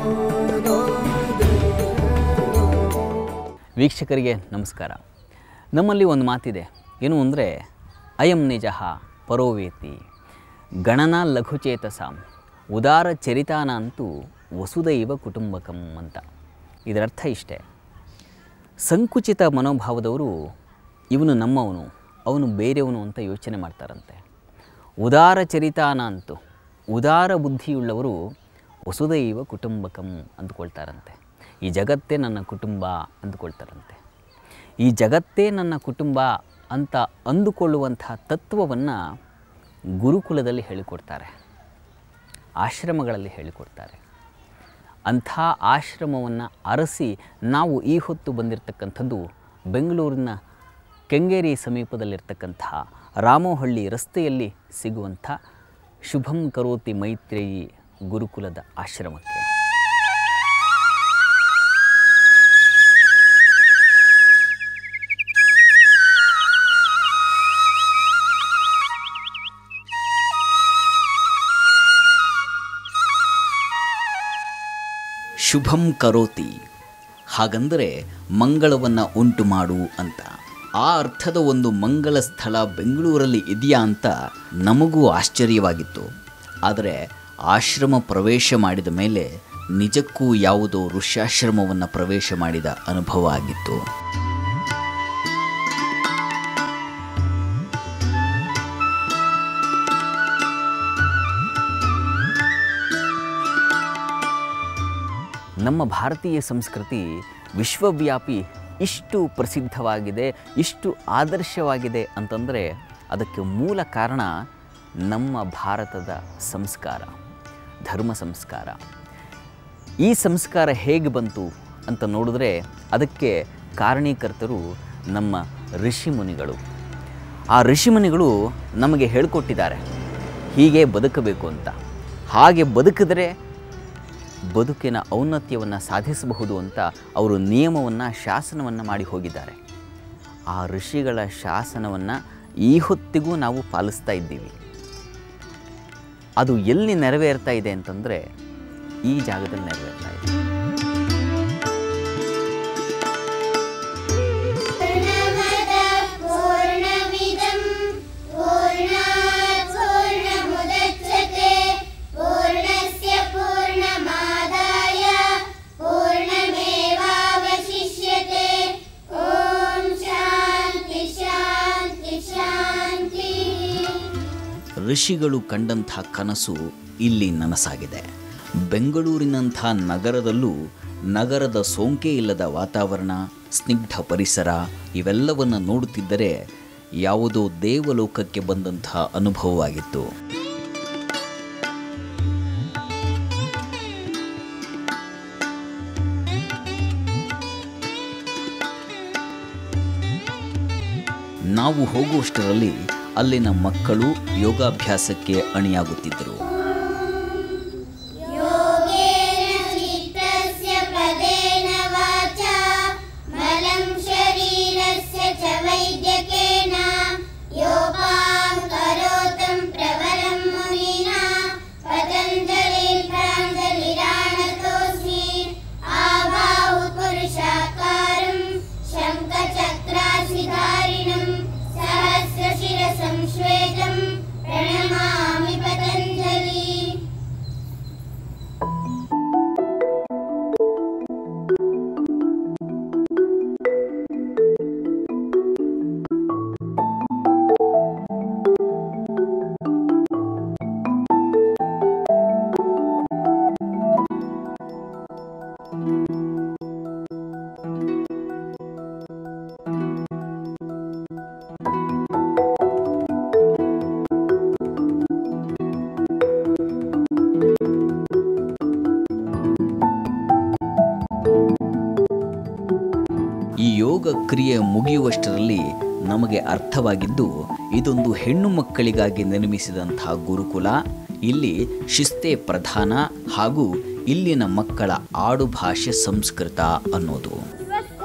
ವೀಕ್ಷಕರಿಗೆ ನಮಸ್ಕಾರ ನಮ್ಮಲ್ಲಿ ಒಂದು ಮಾತಿದೆ ಏನು ಅಂದರೆ ಅಯಂ ನಿಜಃ ಪರೋವೇತಿ ಗಣನ ಲಘುಚೇತಸಾಂ ಉದಾರ ಚರಿತಾನಂತೂ ವಸುದೈವ ಕುಟುಂಬಕಂ ಅಂತ ಇದರರ್ಥ ಇಷ್ಟೇ ಸಂಕುಚಿತ ಮನೋಭಾವದವರು ಇವನು ನಮ್ಮವನು ಅವನು ಬೇರೆಯವನು ಅಂತ ಯೋಚನೆ ಮಾಡ್ತಾರಂತೆ ಉದಾರ ಚರಿತಾನ ಅಂತೂ ಉದಾರ ಬುದ್ಧಿಯುಳ್ಳವರು ವಸುದೈವ ಕುಟುಂಬಕಂ ಅಂದ್ಕೊಳ್ತಾರಂತೆ ಈ ಜಗತ್ತೇ ನನ್ನ ಕುಟುಂಬ ಅಂದುಕೊಳ್ತಾರಂತೆ ಈ ಜಗತ್ತೇ ನನ್ನ ಕುಟುಂಬ ಅಂತ ಅಂದುಕೊಳ್ಳುವಂತಹ ತತ್ವವನ್ನು ಗುರುಕುಲದಲ್ಲಿ ಹೇಳಿಕೊಡ್ತಾರೆ ಆಶ್ರಮಗಳಲ್ಲಿ ಹೇಳಿಕೊಡ್ತಾರೆ ಅಂಥ ಆಶ್ರಮವನ್ನು ಅರಸಿ ನಾವು ಈ ಹೊತ್ತು ಬಂದಿರತಕ್ಕಂಥದ್ದು ಬೆಂಗಳೂರಿನ ಕೆಂಗೇರಿ ಸಮೀಪದಲ್ಲಿರ್ತಕ್ಕಂತಹ ರಾಮೋಹಳ್ಳಿ ರಸ್ತೆಯಲ್ಲಿ ಸಿಗುವಂಥ ಶುಭಂ ಕರೋತಿ ಮೈತ್ರೇಯಿ ಗುರುಕುಲದ ಆಶ್ರಮಕ್ಕೆ ಶುಭಂ ಕರೋತಿ ಹಾಗಂದರೆ ಮಂಗಳವನ್ನು ಉಂಟು ಮಾಡು ಅಂತ ಆ ಅರ್ಥದ ಒಂದು ಮಂಗಳ ಸ್ಥಳ ಬೆಂಗಳೂರಲ್ಲಿ ಇದೆಯಾ ಅಂತ ನಮಗೂ ಆಶ್ಚರ್ಯವಾಗಿತ್ತು ಆದರೆ ಆಶ್ರಮ ಪ್ರವೇಶ ಮಾಡಿದ ಮೇಲೆ ನಿಜಕ್ಕೂ ಯಾವುದೋ ಋಷ್ಯಾಶ್ರಮವನ್ನು ಪ್ರವೇಶ ಮಾಡಿದ ಅನುಭವ ಆಗಿತ್ತು ನಮ್ಮ ಭಾರತೀಯ ಸಂಸ್ಕೃತಿ ವಿಶ್ವವ್ಯಾಪಿ ಇಷ್ಟು ಪ್ರಸಿದ್ಧವಾಗಿದೆ ಇಷ್ಟು ಆದರ್ಶವಾಗಿದೆ ಅಂತಂದರೆ ಅದಕ್ಕೆ ಮೂಲ ಕಾರಣ ನಮ್ಮ ಭಾರತದ ಸಂಸ್ಕಾರ ಧರ್ಮ ಸಂಸ್ಕಾರ ಈ ಸಂಸ್ಕಾರ ಹೇಗೆ ಬಂತು ಅಂತ ನೋಡಿದ್ರೆ ಅದಕ್ಕೆ ಕಾರಣೀಕರ್ತರು ನಮ್ಮ ಋಷಿಮುನಿಗಳು ಆ ಋಷಿಮುನಿಗಳು ನಮಗೆ ಹೇಳಿಕೊಟ್ಟಿದ್ದಾರೆ ಹೀಗೆ ಬದುಕಬೇಕು ಅಂತ ಹಾಗೆ ಬದುಕಿದರೆ ಬದುಕಿನ ಔನ್ನತ್ಯವನ್ನು ಸಾಧಿಸಬಹುದು ಅಂತ ಅವರು ನಿಯಮವನ್ನು ಶಾಸನವನ್ನು ಮಾಡಿ ಹೋಗಿದ್ದಾರೆ ಆ ಋಷಿಗಳ ಶಾಸನವನ್ನು ಈ ಹೊತ್ತಿಗೂ ನಾವು ಪಾಲಿಸ್ತಾ ಇದ್ದೀವಿ ಅದು ಎಲ್ಲಿ ನೆರವೇರ್ತಾ ಇದೆ ಅಂತಂದರೆ ಈ ಜಾಗದಲ್ಲಿ ನೆರವೇರ್ತಾ ಇದೆ पूर्णमदः पूर्णमिदं पूर्णात् पूर्णमुदच्यते पूर्णस्य पूर्णमादाय पूर्णमेवावशिष्यते ॐ शान्ति शान्ति शान्तिः ಋಷಿಗಳು ಕಂಡಂಥ ಕನಸು ಇಲ್ಲಿ ನನಸಾಗಿದೆ ಬೆಂಗಳೂರಿನಂಥ ನಗರದಲ್ಲೂ ನಗರದ ಸೋಂಕೆ ಇಲ್ಲದ ವಾತಾವರಣ ಸ್ನಿಗ್ಧ ಪರಿಸರ ಇವೆಲ್ಲವನ್ನು ನೋಡುತ್ತಿದ್ದರೆ ಯಾವುದೋ ದೇವಲೋಕಕ್ಕೆ ಬಂದಂಥ ಅನುಭವವಾಗಿತ್ತು ನಾವು ಹೋಗುವಷ್ಟರಲ್ಲಿ ಅಲ್ಲಿನ ಮಕ್ಕಳು ಯೋಗಾಭ್ಯಾಸಕ್ಕೆ ಅಣಿಯಾಗುತ್ತಿದ್ದರು योगेन चित्तस्य पदेन वाचा मलं शरीरस्य च वैद्यकेन योपां करोतं प्रवरं मुनिना पतञ्जलिर्प्राञ्जलिराणतोऽस्मि आबाहुपुरुषाकारं शङ्खचक्रासिधारिणं सहस्रशिरसं श्वेतं प्रणमामि पतञ्जलि ಈ ಯೋಗ ಕ್ರಿಯೆ ಮುಗಿಯುವಷ್ಟರಲ್ಲಿ ನಮಗೆ ಅರ್ಥವಾಗಿದ್ದು ಇದೊಂದು ಹೆಣ್ಣು ಮಕ್ಕಳಿಗಾಗಿ ನಿರ್ಮಿಸಿದಂತಹ ಗುರುಕುಲ ಇಲ್ಲಿ ಶಿಸ್ತೇ ಪ್ರಧಾನ ಹಾಗೂ ಇಲ್ಲಿನ ಮಕ್ಕಳ ಆಡುಭಾಷೆ ಸಂಸ್ಕೃತ ಅನ್ನೋದು स्वस्थ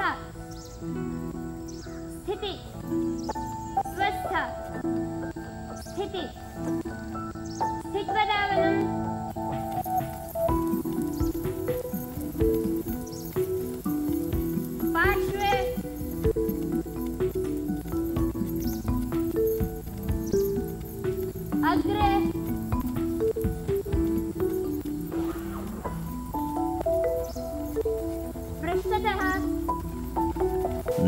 स्थिति स्वस्थ स्थिति स्थित्वदावनं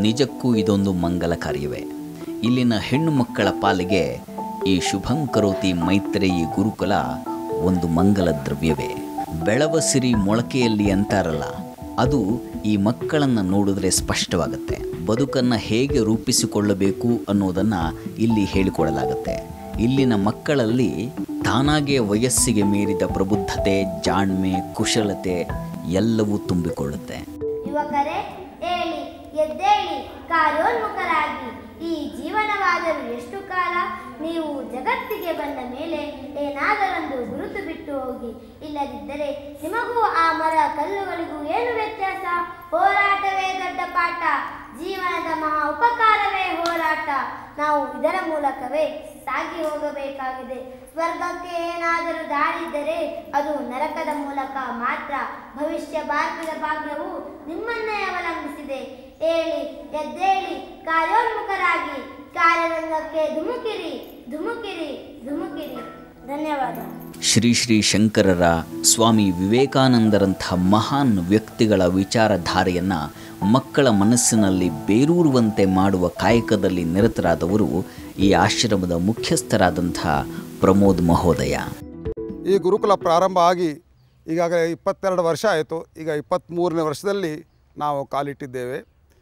ನಿಜಕ್ಕೂ ಇದೊಂದು ಮಂಗಲ ಕಾರ್ಯವೇ ಇಲ್ಲಿನ ಹೆಣ್ಣು ಮಕ್ಕಳ ಪಾಲಿಗೆ ಈ ಶುಭಂಕರೋತಿ ಮೈತ್ರೇಯಿ ಗುರುಕುಲ ಒಂದು ಮಂಗಲ ದ್ರವ್ಯವೇ ಬೆಳವ ಸಿರಿ ಮೊಳಕೆಯಲ್ಲಿ ಅಂತಾರಲ್ಲ ಅದು ಈ ಮಕ್ಕಳನ್ನು ನೋಡಿದ್ರೆ ಸ್ಪಷ್ಟವಾಗುತ್ತೆ ಬದುಕನ್ನು ಹೇಗೆ ರೂಪಿಸಿಕೊಳ್ಳಬೇಕು ಅನ್ನೋದನ್ನು ಇಲ್ಲಿ ಹೇಳಿಕೊಡಲಾಗುತ್ತೆ ಇಲ್ಲಿನ ಮಕ್ಕಳಲ್ಲಿ ತಾನಾಗೇ ವಯಸ್ಸಿಗೆ ಮೀರಿದ ಪ್ರಬುದ್ಧತೆ ಜಾಣ್ಮೆ ಕುಶಲತೆ ಎಲ್ಲವೂ ತುಂಬಿಕೊಳ್ಳುತ್ತೆ ಯುವಕರೇ ಏಳಿ ಎದ್ದೇಳಿ ಕಾರ್ಯೋನ್ಮುಖರಾಗಿ ಈ ಜೀವನವಾದರೂ ಎಷ್ಟು ಕಾಲ ನೀವು ಜಗತ್ತಿಗೆ ಬಂದ ಮೇಲೆ ಏನಾದರೊಂದು ಗುರುತು ಬಿಟ್ಟು ಹೋಗಿ ಇಲ್ಲದಿದ್ದರೆ ನಿಮಗೂ ಆ ಮರ ಕಲ್ಲುಗಳಿಗೂ ಏನು ವ್ಯತ್ಯಾಸ ಹೋರಾಟವೇ ದೊಡ್ಡ ಪಾಠ ಜೀವನದ ಮಹಾ ಉಪಕಾರವೇ ಹೋರಾಟ ನಾವು ಇದರ ಮೂಲಕವೇ ಸಾಗಿ ಹೋಗಬೇಕಾಗಿದೆ ಸ್ವರ್ಗಕ್ಕೆ ಏನಾದರೂ ದಾರಿದ್ದರೆ ಅದು ನರಕದ ಮೂಲಕ ಮಾತ್ರ ಭವಿಷ್ಯ ಭಾರತದ ಭಾಗ್ಯವು ನಿಮ್ಮನ್ನೇ ಅವಲಂಬಿಸಿದೆ ಏಳಿ ಎದ್ದೇಳಿ ಕಾರ್ಯೋನ್ಮುಖರಾಗಿ ಕಾರ್ಯರಂಗಕ್ಕೆ ಧುಮುಕಿರಿ ಧುಮುಕಿರಿ ಧುಮುಕಿರಿ ಧನ್ಯವಾದ ಶ್ರೀ ಶ್ರೀ ಶಂಕರರ ಸ್ವಾಮಿ ವಿವೇಕಾನಂದರಂಥ ಮಹಾನ್ ವ್ಯಕ್ತಿಗಳ ವಿಚಾರಧಾರೆಯನ್ನು ಮಕ್ಕಳ ಮನಸ್ಸಿನಲ್ಲಿ ಬೇರೂರುವಂತೆ ಮಾಡುವ ಕಾಯಕದಲ್ಲಿ ನಿರತರಾದವರು ಈ ಆಶ್ರಮದ ಮುಖ್ಯಸ್ಥರಾದಂಥ ಪ್ರಮೋದ್ ಮಹೋದಯ ಈ ಗುರುಕುಲ ಪ್ರಾರಂಭ ಆಗಿ ಈಗಾಗಲೇ ಇಪ್ಪತ್ತೆರಡು ವರ್ಷ ಆಯಿತು ಈಗ ಇಪ್ಪತ್ತ್ಮೂರನೇ ವರ್ಷದಲ್ಲಿ ನಾವು ಕಾಲಿಟ್ಟಿದ್ದೇವೆ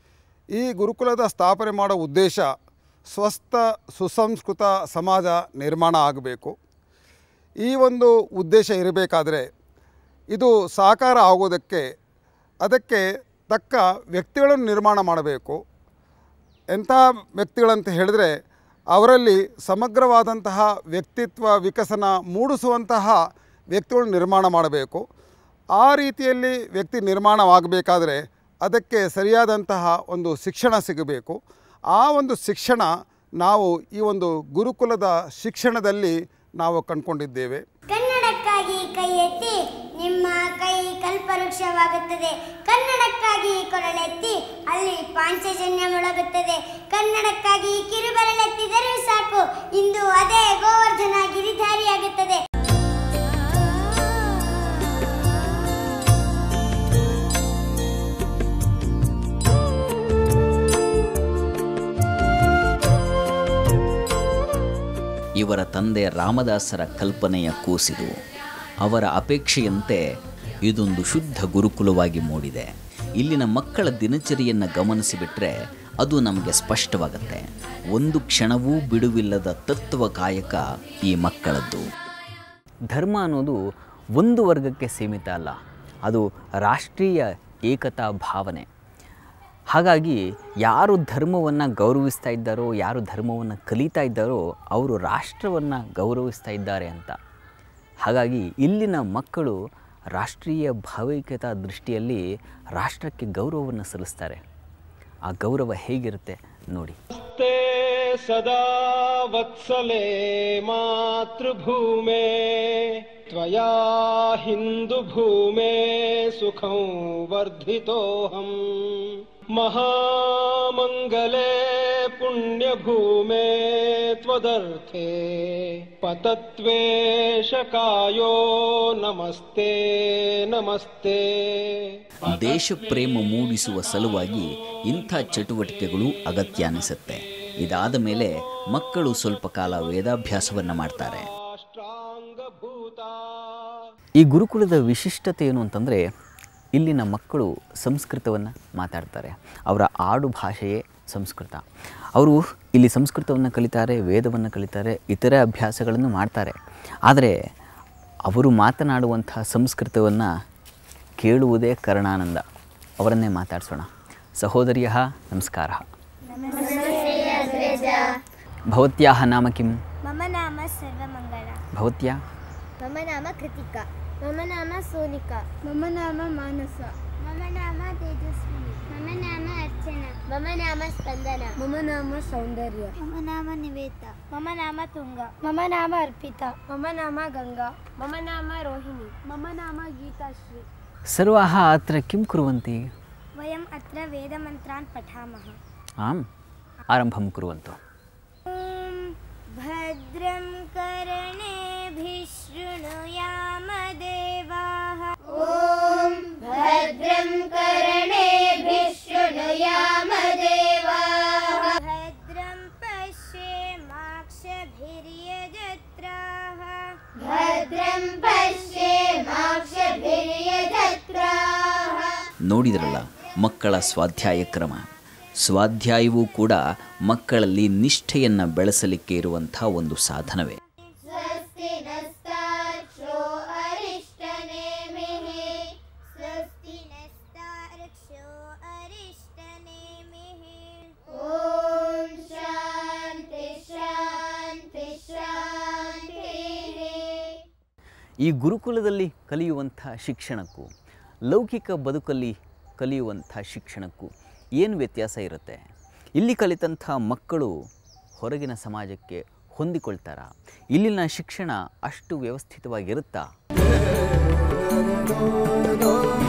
ಈ ಗುರುಕುಲದ ಸ್ಥಾಪನೆ ಮಾಡೋ ಉದ್ದೇಶ ಸ್ವಸ್ಥ ಸುಸಂಸ್ಕೃತ ಸಮಾಜ ನಿರ್ಮಾಣ ಆಗಬೇಕು ಈ ಒಂದು ಉದ್ದೇಶ ಇರಬೇಕಾದರೆ ಇದು ಸಾಕಾರ ಆಗೋದಕ್ಕೆ ಅದಕ್ಕೆ ತಕ್ಕ ವ್ಯಕ್ತಿಗಳನ್ನು ನಿರ್ಮಾಣ ಮಾಡಬೇಕು ಎಂಥ ವ್ಯಕ್ತಿಗಳಂತ ಹೇಳಿದ್ರೆ ಅವರಲ್ಲಿ ಸಮಗ್ರವಾದಂತಹ ವ್ಯಕ್ತಿತ್ವ ವಿಕಸನ ಮೂಡಿಸುವಂತಹ ವ್ಯಕ್ತಿಗಳು ನಿರ್ಮಾಣ ಮಾಡಬೇಕು ಆ ರೀತಿಯಲ್ಲಿ ವ್ಯಕ್ತಿ ನಿರ್ಮಾಣವಾಗಬೇಕಾದ್ರೆ ಅದಕ್ಕೆ ಸರಿಯಾದಂತಹ ಒಂದು ಶಿಕ್ಷಣ ಸಿಗಬೇಕು ಆ ಒಂದು ಶಿಕ್ಷಣ ನಾವು ಈ ಒಂದು ಗುರುಕುಲದ ಶಿಕ್ಷಣದಲ್ಲಿ ನಾವು ಕಂಡುಕೊಂಡಿದ್ದೇವೆ ಕನ್ನಡಕ್ಕಾಗಿ ಕೈ ಎತ್ತಿ ನಿಮ್ಮ ಕೈ ಕಲ್ಪವೃಕ್ಷವಾಗುತ್ತದೆ ಕನ್ನಡಕ್ಕಾಗಿ ಕೊರಳೆತ್ತಿ ಅಲ್ಲಿ ಪಾಂಚಜನ್ಯ ಮೊಳಗುತ್ತದೆ ಕನ್ನಡಕ್ಕಾಗಿ ಕಿರುಬೆರಳೆತ್ತಿದರೂ ಸಾಕು ಇಂದು ಅದೇ ಗೋವರ್ಧನ ಗಿರಿಧಾರಿಯಾಗುತ್ತದೆ ಇವರ ತಂದೆ ರಾಮದಾಸರ ಕಲ್ಪನೆಯ ಕೂಸಿದು ಅವರ ಅಪೇಕ್ಷೆಯಂತೆ ಇದೊಂದು ಶುದ್ಧ ಗುರುಕುಲವಾಗಿ ಮೂಡಿದೆ ಇಲ್ಲಿನ ಮಕ್ಕಳ ದಿನಚರಿಯನ್ನು ಗಮನಿಸಿಬಿಟ್ರೆ ಅದು ನಮಗೆ ಸ್ಪಷ್ಟವಾಗುತ್ತೆ ಒಂದು ಕ್ಷಣವೂ ಬಿಡುವಿಲ್ಲದ ತತ್ವ ಕಾಯಕ ಈ ಮಕ್ಕಳದ್ದು ಧರ್ಮ ಅನ್ನೋದು ಒಂದು ವರ್ಗಕ್ಕೆ ಸೀಮಿತ ಅಲ್ಲ ಅದು ರಾಷ್ಟ್ರೀಯ ಏಕತಾ ಭಾವನೆ ಹಾಗಾಗಿ ಯಾರು ಧರ್ಮವನ್ನು ಗೌರವಿಸ್ತಾ ಇದ್ದಾರೋ ಯಾರು ಧರ್ಮವನ್ನು ಕಲಿತಾ ಇದ್ದಾರೋ ಅವರು ರಾಷ್ಟ್ರವನ್ನು ಗೌರವಿಸ್ತಾ ಇದ್ದಾರೆ ಅಂತ ಹಾಗಾಗಿ ಇಲ್ಲಿನ ಮಕ್ಕಳು ರಾಷ್ಟ್ರೀಯ ಭಾವೈಕ್ಯತಾ ದೃಷ್ಟಿಯಲ್ಲಿ ರಾಷ್ಟ್ರಕ್ಕೆ ಗೌರವವನ್ನು ಸಲ್ಲಿಸ್ತಾರೆ ಆ ಗೌರವ ಹೇಗಿರುತ್ತೆ ನೋಡಿ ते सदा वत्सले मातृभूमे त्वया हिन्दुभूमे सुखं वर्धितोऽहम् महामङ्गले पुण्यभूमे त्वदर्थे पतत्वेशकायो नमस्ते नमस्ते ದೇಶ ಪ್ರೇಮ ಮೂಡಿಸುವ ಸಲುವಾಗಿ ಇಂಥ ಚಟುವಟಿಕೆಗಳು ಅಗತ್ಯ ಅನಿಸುತ್ತೆ ಇದಾದ ಮೇಲೆ ಮಕ್ಕಳು ಸ್ವಲ್ಪ ಕಾಲ ವೇದಾಭ್ಯಾಸವನ್ನು ಮಾಡ್ತಾರೆ राष्ट्राङ्गभूता ಈ ಗುರುಕುಲದ ವಿಶಿಷ್ಟತೆ ಏನು ಅಂತಂದರೆ ಇಲ್ಲಿನ ಮಕ್ಕಳು ಸಂಸ್ಕೃತವನ್ನು ಮಾತಾಡ್ತಾರೆ ಅವರ ಆಡು ಭಾಷೆಯೇ ಸಂಸ್ಕೃತ ಅವರು ಇಲ್ಲಿ ಸಂಸ್ಕೃತವನ್ನು ಕಲಿತಾರೆ ವೇದವನ್ನು ಕಲಿತಾರೆ ಇತರೆ ಅಭ್ಯಾಸಗಳನ್ನು ಮಾಡ್ತಾರೆ ಆದರೆ ಅವರು ಮಾತನಾಡುವಂಥ ಸಂಸ್ಕೃತವನ್ನು ಕೇಳುವುದೇ ಕರ್ಣಾನಂದ ಅವರನ್ನೇ ಮಾತಾಡಿಸೋಣ ಸಹೋದರಿಯ ನಮಸ್ಕಾರ ಭವತ್ಯಾಹ ನಾಮ ಕಿಂ ಮಮ ನಾಮ ಸರ್ವಮಂಗಳ ಭವತ್ಯಾ ಮಮ ನಾಮ ಕೃತಿಕಾ ಮಮ ನಾಮ ಸೋನಿಕಾ ಮಮ ನಾಮ ಮಾನಸ ಮಮ ನಾಮ ತೇಜಸ್ವಿನಿ ಮಮ ನಾಮ ಅರ್ಚನಾ ಮಮ ನಾಮ ಸ್ಪಂದನ ಮಮ ನಾಮ ಸೌಂದರ್ಯ ಮಮ ನಾಮ ನಿವೇತ ಮಮ ನಾಮ ತುಂಗ ಮಮ ನಾಮ ಅರ್ಪಿತಾ ಮಮ ನಾಮ ಗಂಗಾ ಮಮ ನಾಮ ರೋಹಿಣಿ ಮಮ ನಾಮ ಗೀತಾಶ್ರೀ ಸರ್ವಾಹ ಅತ್ರ ಕಿಂ ಕುರುವಂತಿ ವಯಂ ಅತ್ರ ವೇದಮಂತ್ರಾನ್ ಪಠಾಮಃ ಆಂ ಆರಂಭಂ ಕುರುವಂತು ॐ भद्रं कर्णेभिः शृणुयाम देवाः ॐ भद्रं कर्णेभिः शृणुयाम देवाः ನೋಡಿದ್ರಲ್ಲ ಮಕ್ಕಳ ಸ್ವಾಧ್ಯಾಯ ಕ್ರಮ ಸ್ವಾಧ್ಯಾಯವೂ ಕೂಡ ಮಕ್ಕಳಲ್ಲಿ ನಿಷ್ಠೆಯನ್ನು ಬೆಳೆಸಲಿಕ್ಕೆ ಇರುವಂಥ ಒಂದು ಸಾಧನವೇ स्वस्ति नस्तार्क्ष्यो अरिष्टनेमिः स्वस्ति नस्तार्क्ष्यो अरिष्टनेमिः ॐ शान्ति शान्ति शान्तिः ಈ ಗುರುಕುಲದಲ್ಲಿ ಕಲಿಯುವಂಥ ಶಿಕ್ಷಣಕ್ಕೂ ಲೌಕಿಕ ಬದುಕಲ್ಲಿ ಕಲಿಯುವಂಥ ಶಿಕ್ಷಣಕ್ಕೂ ಏನು ವ್ಯತ್ಯಾಸ ಇರುತ್ತೆ ಇಲ್ಲಿ ಕಲಿತಂಥ ಮಕ್ಕಳು ಹೊರಗಿನ ಸಮಾಜಕ್ಕೆ ಹೊಂದಿಕೊಳ್ತಾರಾ ಇಲ್ಲಿನ ಶಿಕ್ಷಣ ಅಷ್ಟು ವ್ಯವಸ್ಥಿತವಾಗಿರುತ್ತಾ